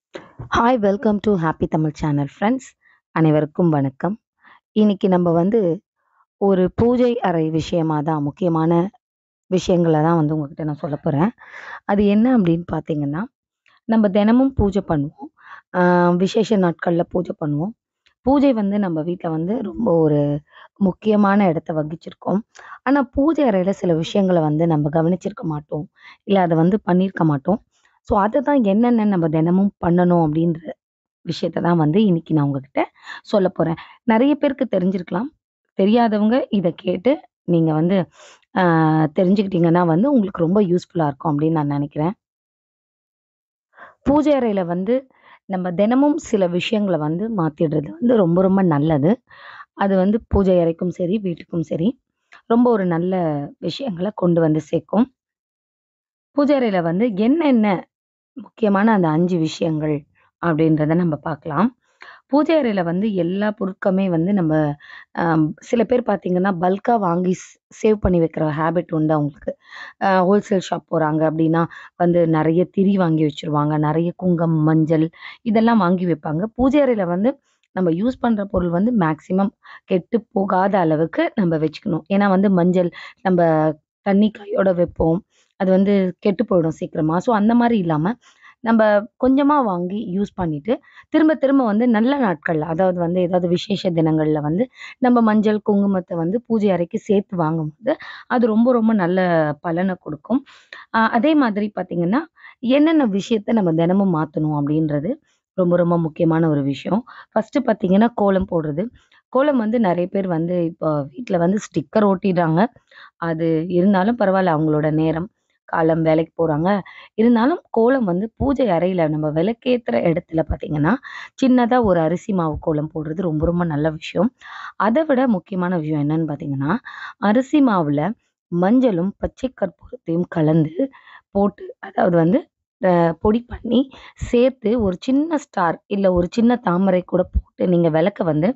Hi welcome to happy Tamil channel friends அனைவருக்கும் வணக்கம் இன்னைக்கு நம்ம வந்து ஒரு பூஜை அறை விஷயமா தான் முக்கியமான விஷயங்களை தான் வந்து உங்ககிட்ட நான் சொல்ல போகிறேன் அது என்ன அப்படின்னு பார்த்தீங்கன்னா நம்ம தினமும் பூஜை பண்ணுவோம் ஆஹ் விசேஷ நாட்களில் பூஜை பண்ணுவோம் பூஜை வந்து நம்ம வீட்டில் வந்து ரொம்ப ஒரு முக்கியமான இடத்த வகிச்சிருக்கோம் ஆனால் பூஜை அறையில் சில விஷயங்களை வந்து நம்ம கவனிச்சிருக்க மாட்டோம் இல்லை அதை வந்து பண்ணியிருக்க மாட்டோம் ஸோ அதை தான் என்னென்ன நம்ம தினமும் பண்ணணும் அப்படின்ற விஷயத்த தான் வந்து இன்னைக்கு நான் உங்ககிட்ட சொல்ல போகிறேன் நிறைய பேருக்கு தெரிஞ்சிருக்கலாம் தெரியாதவங்க இதை கேட்டு நீங்கள் வந்து ஆஹ் தெரிஞ்சுக்கிட்டீங்கன்னா வந்து உங்களுக்கு ரொம்ப யூஸ்ஃபுல்லாக இருக்கும் அப்படின்னு நான் நினைக்கிறேன் பூஜை அறையில் வந்து நம்ம தினமும் சில விஷயங்களை வந்து மாற்றிடுறது வந்து ரொம்ப ரொம்ப நல்லது அது வந்து பூஜை அறைக்கும் சரி வீட்டுக்கும் சரி ரொம்ப ஒரு நல்ல விஷயங்களை கொண்டு வந்து சேர்க்கும் பூஜை அறையில் வந்து என்னென்ன முக்கியமான அந்த அஞ்சு விஷயங்கள் அப்படின்றத நம்ம பார்க்கலாம் பூஜை அறையில் வந்து எல்லா பொருட்களுமே வந்து நம்ம ஆம், சில பேர் பார்த்தீங்கன்னா பல்காக வாங்கி சேவ் பண்ணி வைக்கிற ஹேபிட் உண்டு அவங்களுக்கு ஹோல்சேல் ஷாப் போகிறாங்க அப்படின்னா வந்து நிறைய திரி வாங்கி வச்சுருவாங்க நிறைய குங்குமம் மஞ்சள் இதெல்லாம் வாங்கி வைப்பாங்க பூஜை அறையில் வந்து நம்ம யூஸ் பண்ணுற பொருள் வந்து மேக்ஸிமம் கெட்டு போகாத அளவுக்கு நம்ம வச்சுக்கணும் ஏன்னா வந்து மஞ்சள் நம்ம தண்ணி கையோட வைப்போம் அது வந்து கெட்டு போயிடும் சீக்கிரமா ஸோ அந்த மாதிரி இல்லாமல் நம்ம கொஞ்சமாக வாங்கி யூஸ் பண்ணிட்டு திரும்ப திரும்ப வந்து நல்ல நாட்கள்ல அதாவது வந்து ஏதாவது விசேஷ தினங்கள்ல வந்து நம்ம மஞ்சள் குங்குமத்தை வந்து பூஜை அறைக்கு சேர்த்து வாங்கும்போது அது ரொம்ப ரொம்ப நல்ல பலனை கொடுக்கும் ஆஹ் அதே மாதிரி பார்த்தீங்கன்னா என்னென்ன விஷயத்த நம்ம தினமும் மாற்றணும் அப்படின்றது ரொம்ப ரொம்ப முக்கியமான ஒரு விஷயம் ஃபர்ஸ்ட் பார்த்தீங்கன்னா கோலம் போடுறது கோலம் வந்து நிறைய பேர் வந்து இப்போ வீட்டில் வந்து ஸ்டிக்கர் ஒட்டிடுறாங்க அது இருந்தாலும் பரவாயில்ல அவங்களோட நேரம் காலம் வேலைக்கு போறாங்க இருந்தாலும் கோலம் வந்து பூஜை அறையில நம்ம விளக்கேத்துற இடத்துல பார்த்தீங்கன்னா சின்னதா ஒரு அரிசி மாவு கோலம் போடுறது ரொம்ப ரொம்ப நல்ல விஷயம் அதை விட முக்கியமான விஷயம் என்னன்னு பார்த்தீங்கன்னா அரிசி மாவுல மஞ்சளும் பச்சை கற்பூரத்தையும் கலந்து போட்டு அதாவது வந்து அஹ், பொடி பண்ணி சேர்த்து ஒரு சின்ன ஸ்டார் இல்லை ஒரு சின்ன தாமரை கூட போட்டு நீங்க விளக்க வந்து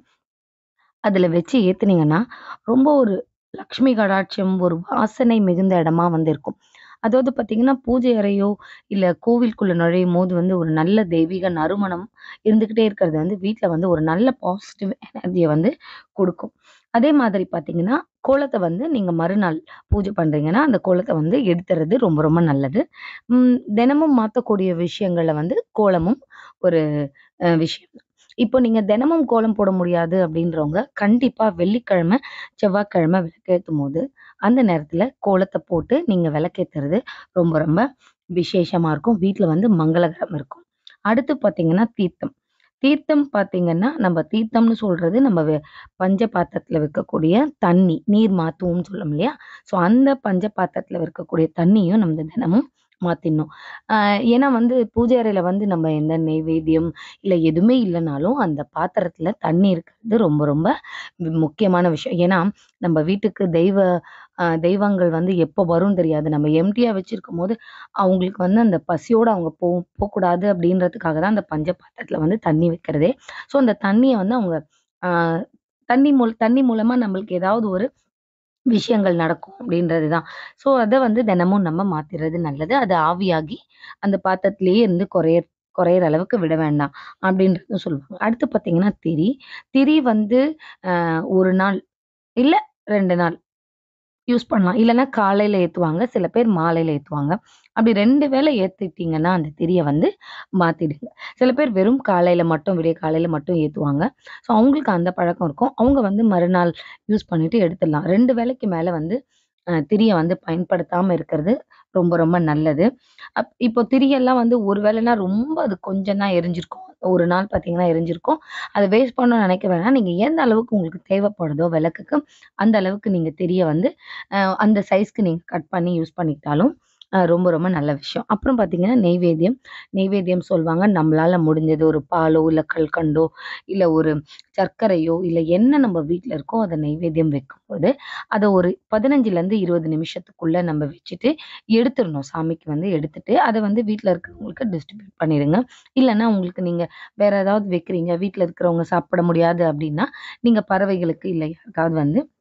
அதுல வச்சு ஏத்துனீங்கன்னா ரொம்ப ஒரு லக்ஷ்மி கடாட்சம் ஒரு வாசனை மிகுந்த இடமா வந்து இருக்கும் அதாவது பார்த்தீங்கன்னா பூஜை அறையோ இல்லை கோவிலுக்குள்ள நுழையும் போது வந்து ஒரு நல்ல தெய்வீக நறுமணம் இருந்துக்கிட்டே இருக்கிறது வந்து வீட்டில் வந்து ஒரு நல்ல பாசிட்டிவ் எனர்ஜியை வந்து கொடுக்கும் அதே மாதிரி பார்த்தீங்கன்னா கோலத்தை வந்து நீங்கள் மறுநாள் பூஜை பண்ணுறீங்கன்னா அந்த கோலத்தை வந்து எடுத்துறது ரொம்ப ரொம்ப நல்லது உம் தினமும் மாற்றக்கூடிய விஷயங்கள்ல வந்து கோலமும் ஒரு அஹ், விஷயம் இப்போ நீங்க தினமும் கோலம் போட முடியாது அப்படின்றவங்க கண்டிப்பா வெள்ளிக்கிழமை செவ்வாய்க்கிழமை விளக்கேற்றும் போது அந்த நேரத்துல கோலத்தை போட்டு நீங்க விளக்கேத்துறது ரொம்ப ரொம்ப விசேஷமா இருக்கும் வீட்ல வந்து மங்களகரம் இருக்கும் அடுத்து பாத்தீங்கன்னா தீர்த்தம் தீர்த்தம் பாத்தீங்கன்னா நம்ம தீர்த்தம்னு சொல்றது நம்ம வெ- பஞ்ச பாத்திரத்துல வைக்கக்கூடிய தண்ணி நீர் மாத்துவோம்னு சொல்லும் இல்லையா ஸோ அந்த பஞ்ச பாத்திரத்துல இருக்கக்கூடிய தண்ணியும் நம்ம தினமும் மாத்திடணும் ஆஹ் ஏன்னா வந்து பூஜை அறையில வந்து நம்ம எந்த நெய்வேத்தியம் இல்லை எதுவுமே இல்லைனாலும் அந்த பாத்திரத்துல தண்ணி இருக்கிறது ரொம்ப ரொம்ப வி- முக்கியமான விஷயம் ஏன்னா நம்ம வீட்டுக்கு தெய்வ ஆஹ் தெய்வங்கள் வந்து எப்போ வரும் தெரியாது நம்ம எம்டியா வச்சிருக்கும் போது அவங்களுக்கு வந்து அந்த பசியோட அவங்க போ போகக்கூடாது அப்படின்றதுக்காக தான் அந்த பஞ்ச பாத்திரத்துல வந்து தண்ணி வைக்கிறதே ஸோ அந்த தண்ணியை வந்து அவங்க ஆஹ் தண்ணி மூல தண்ணி மூலமா நம்மளுக்கு ஏதாவது ஒரு விஷயங்கள் நடக்கும் அப்படின்றது தான் ஸோ அதை வந்து தினமும் நம்ம மாத்திறது நல்லது அது ஆவியாகி அந்த பாத்திரத்திலேயே இருந்து குறைய குறையிற அளவுக்கு விட வேண்டாம் அப்படின்றதும் சொல்லுவாங்க அடுத்து பார்த்தீங்கன்னா திரி திரி வந்து ஆஹ் ஒரு நாள் இல்ல ரெண்டு நாள் யூஸ் பண்ணலாம் இல்லைன்னா காலையில ஏத்துவாங்க சில பேர் மாலையில ஏத்துவாங்க அப்படி ரெண்டு வேளை ஏத்திட்டீங்கன்னா அந்த திரியை வந்து மாத்திடுங்க சில பேர் வெறும் காலையில மட்டும் விடிய காலையில மட்டும் ஏத்துவாங்க ஸோ அவங்களுக்கு அந்த பழக்கம் இருக்கும் அவங்க வந்து மறுநாள் யூஸ் பண்ணிட்டு எடுத்துடலாம் ரெண்டு வேளைக்கு மேல வந்து அஹ், திரியை வந்து பயன்படுத்தாம இருக்கிறது ரொம்ப ரொம்ப நல்லது அப் இப்போ திரியெல்லாம் வந்து ஒரு வேளைனா ரொம்ப அது கொஞ்சம் தான் எரிஞ்சிருக்கும் ஒரு நாள் பார்த்தீங்கன்னா எரிஞ்சிருக்கும் அதை வேஸ்ட் பண்ணணும்னு நினைக்க வேணாம் நீங்க எந்த அளவுக்கு உங்களுக்கு தேவைப்படுதோ விளக்குக்கு அந்த அளவுக்கு நீங்க திரிய வந்து அஹ் அந்த சைஸ்க்கு நீங்க கட் பண்ணி யூஸ் பண்ணிக்கிட்டாலும் அஹ் ரொம்ப ரொம்ப நல்ல விஷயம் அப்புறம் பார்த்தீங்கன்னா நெய்வேத்தியம் நெய்வேத்தியம் சொல்லுவாங்க நம்மளால முடிஞ்சது ஒரு பாலோ இல்லை கல்கண்டோ இல்லை ஒரு சர்க்கரையோ இல்லை என்ன நம்ம வீட்டில் இருக்கோ அதை நெய்வேத்தியம் வைக்கும்போது அதை ஒரு பதினஞ்சுலேருந்து இருபது நிமிஷத்துக்குள்ள நம்ம வச்சுட்டு எடுத்துடணும் சாமிக்கு வந்து எடுத்துட்டு அதை வந்து வீட்டில் இருக்கிறவங்களுக்கு டிஸ்ட்ரிபியூட் பண்ணிடுங்க இல்லைன்னா உங்களுக்கு நீங்க வேற ஏதாவது வைக்கிறீங்க வீட்டில் இருக்கிறவங்க சாப்பிட முடியாது அப்படின்னா நீங்க பறவைகளுக்கு இல்லை யாருக்காவது வந்து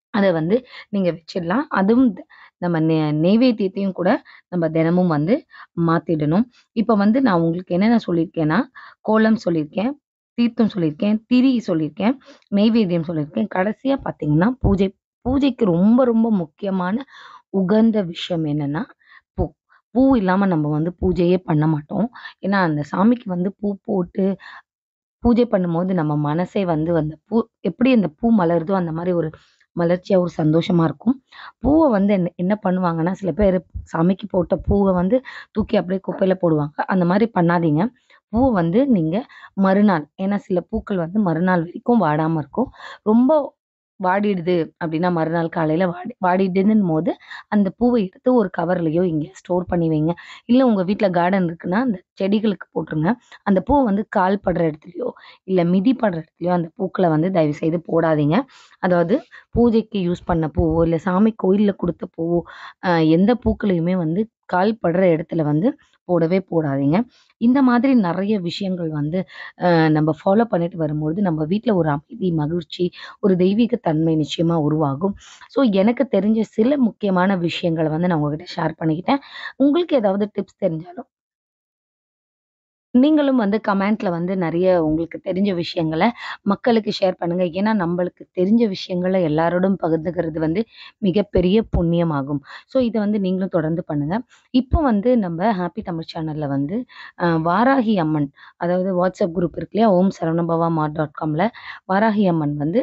அத வந்து நீங்க வச்சிடலாம். அதுவும் த நம்ம நெ நெய்வேத்தியத்தையும் கூட நம்ம தினமும் வந்து மாத்திடணும். இப்ப வந்து நான் உங்களுக்கு என்னென்ன சொல்லியிருக்கேன்னா, கோலம் சொல்லியிருக்கேன், தீர்த்தம் சொல்லியிருக்கேன், திரி சொல்லியிருக்கேன், நெய்வேத்தியம் சொல்லியிருக்கேன். கடைசியா பார்த்தீங்கன்னா, பூஜை. பூஜைக்கு ரொம்ப ரொம்ப முக்கியமான உகந்த விஷயம் என்னன்னா, பூ. பூ இல்லாம நம்ம வந்து பூஜையே பண்ண மாட்டோம். ஏன்னா, அந்த சாமிக்கு வந்து பூ போட்டு பூஜை பண்ணும்போது நம்ம மனசே வந்து அந்த பூ எப்படி அந்த பூ மலருதோ, அந்த மாரி ஒரு மலர்ச்சியா, ஒரு சந்தோஷமா இருக்கும். பூவ வந்து என்ன என்ன பண்ணுவாங்கன்னா, சில பேரு சாமிக்கு போட்ட பூவ வந்து தூக்கி அப்படியே குப்பையில போடுவாங்க. அந்த மாரி பண்ணாதீங்க. பூவ வந்து நீங்க மறுநாள் ஏன்னா சில பூக்கள் வந்து மறுநாள் வரைக்கும் வாடாம இருக்கும். ரொம்ப வாடிடுது அப்படின்னா, மறுநாள் காலையில வாடி வாடிடுதுன்னும்போது, அந்த பூவ எடுத்து ஒரு கவர்லயோ எங்கேயோ ஸ்டோர் பண்ணி வைங்க. இல்ல உங்க வீட்ல கார்டன் இருக்குன்னா, அந்த செடிகளுக்கு போட்டுருங்க. அந்த பூவ வந்து கால் படுற இடத்துலயோ, இல்ல மிதி படுற இடத்துலயோ அந்த பூக்கள வந்து தயவு செய்து போடாதீங்க. அதாவது பூஜைக்கு யூஸ் பண்ண பூவோ, இல்ல சாமி கோயில்ல குடுத்த பூவோ, அ எந்த பூக்களையுமே வந்து கால் படுற இடத்துல வந்து போடவே போடாதீங்க. இந்த மாதிரி நெறைய விஷயங்கள் வந்து அ நம்ம ஃபாலோ பண்ணிட்டு வரும்பொழுது, நம்ம வீட்ல ஒரு அமைதி, மகிழ்ச்சி, ஒரு தெய்வீக தன்மை நிச்சயமா உருவாகும். ஸோ எனக்கு தெரிஞ்ச சில முக்கியமான விஷயங்கள வந்து நான் உங்ககிட்ட ஷேர் பண்ணிக்கிட்டேன். உங்களுக்கு ஏதாவது டிப்ஸ் தெரிஞ்சாலும் நீங்களும் வந்து கமெண்ட்ல வந்து நெறைய உங்களுக்கு தெரிஞ்ச விஷயங்கள மக்களுக்கு ஷேர் பண்ணுங்க. ஏன்னா, நம்பளுக்கு தெரிஞ்ச விஷயங்கள எல்லாரோடும் பகிர்ந்துக்கிறது வந்து மிகப்பெரிய புண்ணியமாகும். ஸோ இத வந்து நீங்களும் தொடர்ந்து பண்ணுங்க. இப்போ வந்து நம்ம ஹேப்பி தமிழ் சேனல்ல வந்து அ வாராகி அம்மன் அதாவது வாட்ஸ்அப் குரூப் இருக்கு இல்லையா? ஓம் சரவணபவா மார்ட் டாட் காம்ல வாராகி அம்மன் வந்து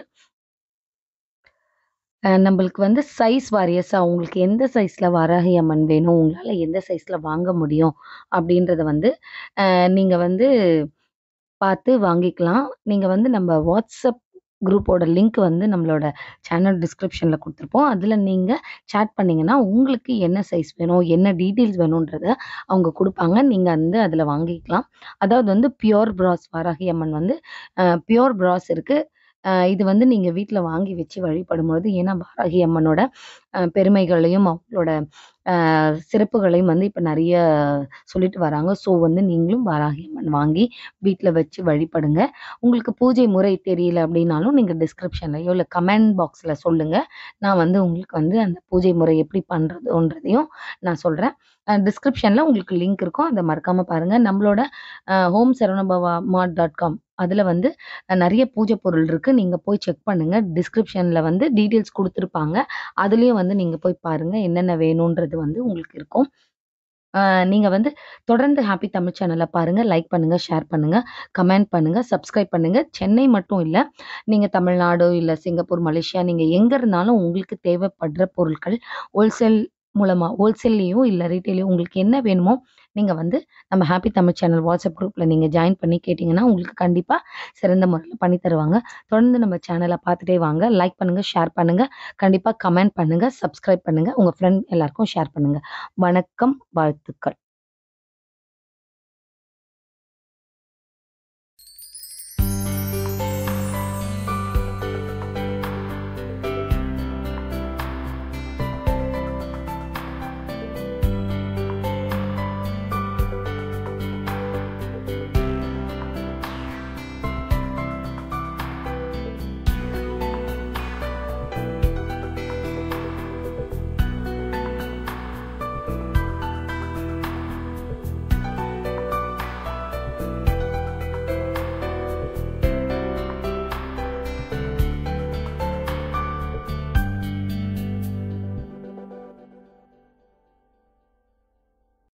அ நம்பளுக்கு வந்து சைஸ் வாரியஸா உங்களுக்கு எந்த சைஸ்ல வாராகி அம்மன் வேணும், உங்களால எந்த சைஸ்ல வாங்க முடியும் அப்படின்றத வந்து அ நீங்க வந்து பார்த்து வாங்கிக்கலாம். நீங்க வந்து நம்ம வாட்ஸ்அப் குரூப்போட லிங்க் வந்து நம்மளோட சேனல் டிஸ்கிரிப்ஷன்ல குடுத்துருப்போம். அதுல நீங்க சேட் பண்ணீங்கன்னா, உங்களுக்கு என்ன சைஸ் வேணும், என்ன டீட்டெயில்ஸ் வேணுன்றத அவங்க குடுப்பாங்க. நீங்க வந்து அதுல வாங்கிக்கலாம். அதாவது வந்து பியூர் பிராஸ் வாராகி அம்மன் வந்து அ பியூர் பிராஸ் இருக்கு. அ இது வந்து நீங்க வீட்ல வாங்கி வச்சு வழிபடும்பொழுது ஏன்னா வாராகி அம்மனோட அ பெருமைகளையும், அவங்களோட அ சிறப்புகளையும் வந்து இப்ப நெறைய சொல்லிட்டு வராங்க. ஸோ வந்து நீங்களும் வாராகி அம்மன் வாங்கி வீட்ல வச்சு வழிபடுங்க. உங்களுக்கு பூஜை முறை தெரியல அப்படின்னாலும், நீங்க டிஸ்கிரிப்ஷன்லயோ, இல்ல கமெண்ட் பாக்ஸ்ல சொல்லுங்க. நான் வந்து உங்களுக்கு வந்து அந்த பூஜை முறை எப்படி பண்றதுன்றதையும் நான் சொல்றேன். அ டிஸ்கிரிப்ஷன்ல உங்களுக்கு லிங்க் இருக்கும். அத மறக்காம பாருங்க. நம்மளோட அ home Saravanabhava mart dot com அதுல வந்து நெறைய பூஜை பொருள் இருக்கு. நீங்க போய் செக் பண்ணுங்க. டிஸ்கிரிப்ஷன்ல வந்து டீட்டெயில்ஸ் குடுத்துருப்பாங்க. அதுலயும் வந்து நீங்க போய் பாருங்க. என்னென்ன வேணுன்றது வந்து உங்களுக்கு இருக்கும். அ நீங்க வந்து தொடர்ந்து ஹேப்பி தமிழ் சேனல பாருங்க. லைக் பண்ணுங்க, ஷேர் பண்ணுங்க, கமெண்ட் பண்ணுங்க, சப்ஸ்கிரைப் பண்ணுங்க. சென்னை மட்டும் இல்ல, நீங்க தமிழ்நாடு, இல்ல சிங்கப்பூர், மலேசியா நீங்க எங்க இருந்தாலும் உங்களுக்கு தேவைப்படுற பொருட்கள் ஹோல்சேல் மூலமா ஹோல்சேல்லயும் இல்ல ரீட்டெயிலயும் உங்களுக்கு என்ன வேணுமோ, நீங்க வந்து நம்ம ஹேப்பி தமிழ் சேனல் வாட்ஸ்அப் குரூப்ல நீங்க ஜாயின் பண்ணி கேட்டீங்கன்னா, உங்களுக்கு கண்டிப்பா சிறந்த முறையில பண்ணி தருவாங்க. தொடர்ந்து நம்ம சேனல பார்த்துட்டே வாங்க. லைக் பண்ணுங்க, ஷேர் பண்ணுங்க. கண்டிப்பா கமெண்ட் பண்ணுங்க, சப்ஸ்கிரைப் பண்ணுங்க. உங்க ஃப்ரெண்ட் எல்லாருக்கும் ஷேர் பண்ணுங்க. வணக்கம், வாழ்த்துக்கள்.